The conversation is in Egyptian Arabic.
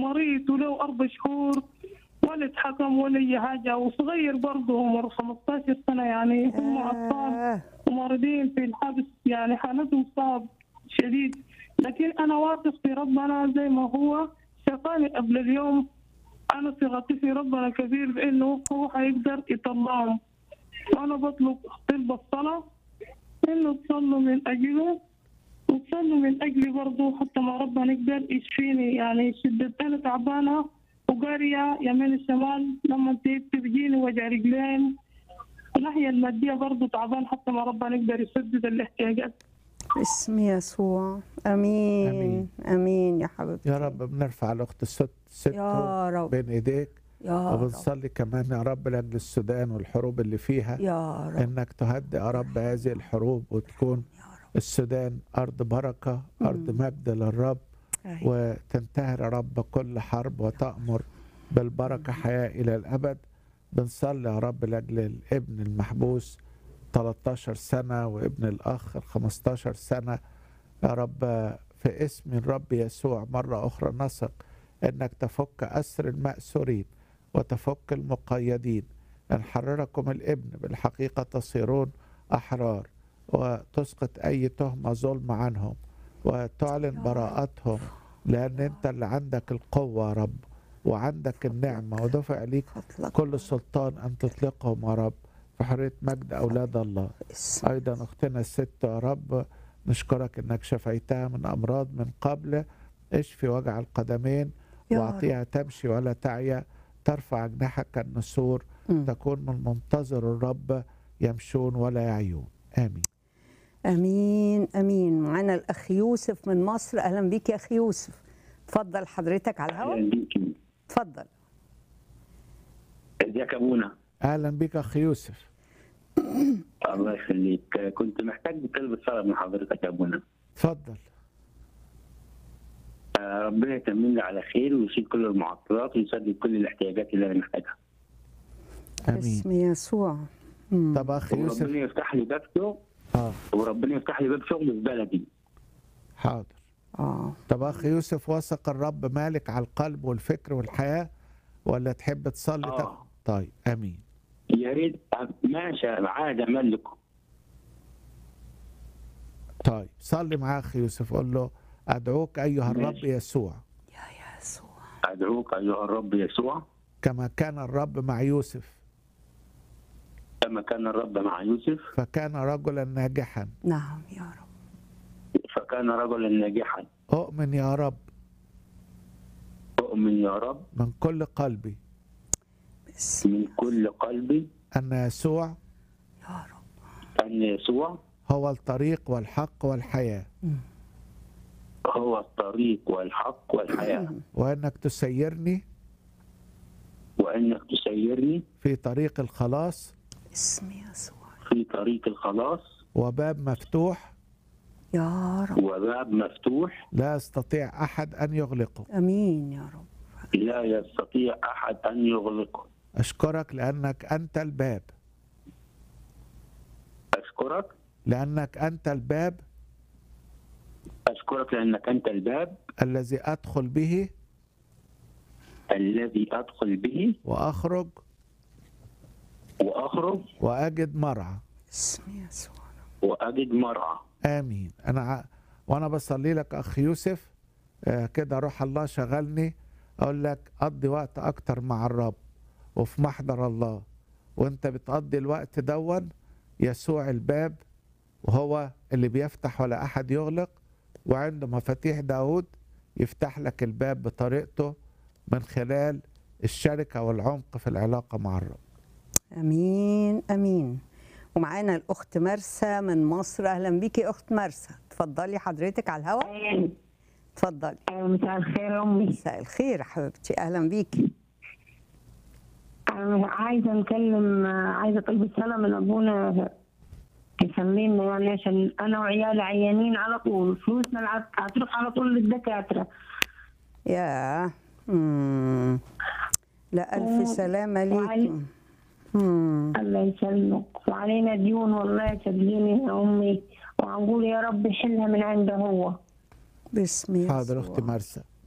مريض وله أربع شهور ولا اتحكم ولا أي حاجة وصغير برضه عمره 15 سنة يعني هم أطفال آه. وموردين في الحبس يعني حالتهم صعب شديد لكن أنا واثق في ربنا زي ما هو شفاني قبل اليوم أنا ثقتي في ربنا كبير بإنه هو حيقدر يطلعهم وأنا بطلب طلب الصلاة إنه تصلوا من أجله وتصلوا من أجلي برضه حتى ما ربنا يقدر يشفيني يعني شدة أنا تعبانة وقارية يمين الشمال لما تجيني وجع رجلين الناحية المادية برضه تعبان حتى ما ربنا يقدر يسدد الاحتياجات باسم يسوع امين آمين. امين يا حبيبتي يا رب بنرفع الاخت الست ست يا رب بين ايديك يا رب وبنصلي كمان يا رب لاجل السودان والحروب اللي فيها يا رب انك تهدئ يا رب هذه الحروب وتكون يا رب السودان ارض بركه ارض مم. مجد للرب أيوة. وتنتهر يا رب كل حرب وتأمر بالبركة حياة إلى الأبد بنصلي يا رب لأجل الابن المحبوس 13 سنة وابن الأخ ال 15 سنة يا رب في اسم الرب يسوع مرة أخرى نثق أنك تفك أسر المأسورين وتفك المقيدين أن حرركم الابن بالحقيقة تصيرون أحرار وتسقط أي تهمة ظلم عنهم وتعلن براءتهم لأن أنت اللي عندك القوة يا رب وعندك النعمة ودفع ليك فضلك كل سلطان أن تطلقهم يا رب في حرية مجد أولاد الله باسم أيضا أختنا الست يا رب نشكرك أنك شفيتها من أمراض من قبل اشفي وجع القدمين يا واعطيها تمشي ولا تعيا ترفع جناحك كالنسور مم. تكون من منتظر الرب يمشون ولا يعيون آمين امين امين معانا الاخ يوسف من مصر اهلا بيك يا اخي يوسف اتفضل حضرتك على الهواء اهلا بيكي اتفضل ازيك يا ابونا أهلا بك أخ يوسف الله يخليك كنت محتاج طلب صلاه من حضرتك يا ابونا اتفضل آه، ربنا يتمم لي على خير ويشيل كل المعطلات ويسدد كل الاحتياجات اللي انا محتاجها آمين باسم يسوع مم. طب أخ يوسف وربنا يفتح لي باب شغل آه وربنا يفتح لي باب شغل في بلدي حاضر اه طب أخ يوسف وثق الرب مالك على القلب والفكر والحياة ولا تحب تصلي آه. تاخد طيب آمين يا ريت ماشي عاد املكه طيب صلي مع أخ يوسف قول له أدعوك أيها الرب ماشي. يسوع يا يسوع ادعوك ايها الرب يسوع كما كان الرب مع يوسف كما كان الرب مع يوسف فكان رجلا ناجحا نعم يا رب فكان رجلا ناجحا أؤمن يا رب اؤمن يا رب من كل قلبي باسم من كل قلبي أن يسوع يا رب ان يسوع هو الطريق والحق والحياة مم. هو الطريق والحق والحياه وأنك تسيرني وانك تسيرني في طريق الخلاص باسم يسوع في طريق الخلاص وباب مفتوح يا رب وباب مفتوح لا يستطيع أحد أن يغلقه امين يا رب لا يستطيع احد ان يغلقه أشكرك لأنك أنت الباب اشكرك لأنك أنت الباب اشكرك لانك انت الباب الذي أدخل به الذي ادخل به وأخرج واخرج وأجد مرعى باسم يسوع واجد مرعى آمين أنا ع... وأنا بصلي لك أخ يوسف آه كده روح الله شغلني أقول لك قضي وقت أكتر مع الرب وفي محضر الله وأنت بتقضي الوقت دون يسوع الباب وهو اللي بيفتح ولا أحد يغلق وعنده مفاتيح داود يفتح لك الباب بطريقته من خلال الشركة والعمق في العلاقة مع الرب امين امين ومعانا الاخت مرسى من مصر اهلا بيكي يا اخت مرسى اتفضلي حضرتك على الهواء اتفضلي مساء الخير يا امي مساء الخير يا حبيبتي اهلا بيكي انا عايزه نكلم عايزه طلب الصلاه من ابونا يصلي لنا يعني عشان انا وعيالي عيانين على طول فلوسنا الع- هتروح على طول للدكاتره يا مم. لا الف مم. سلامه وعلي- ليكم مم. الله يسلمك وعلينا ديون والله صدقيني يا امي وهنقول يا رب يحلها من عنده هو باسم يسوع حاضر أختي مرسى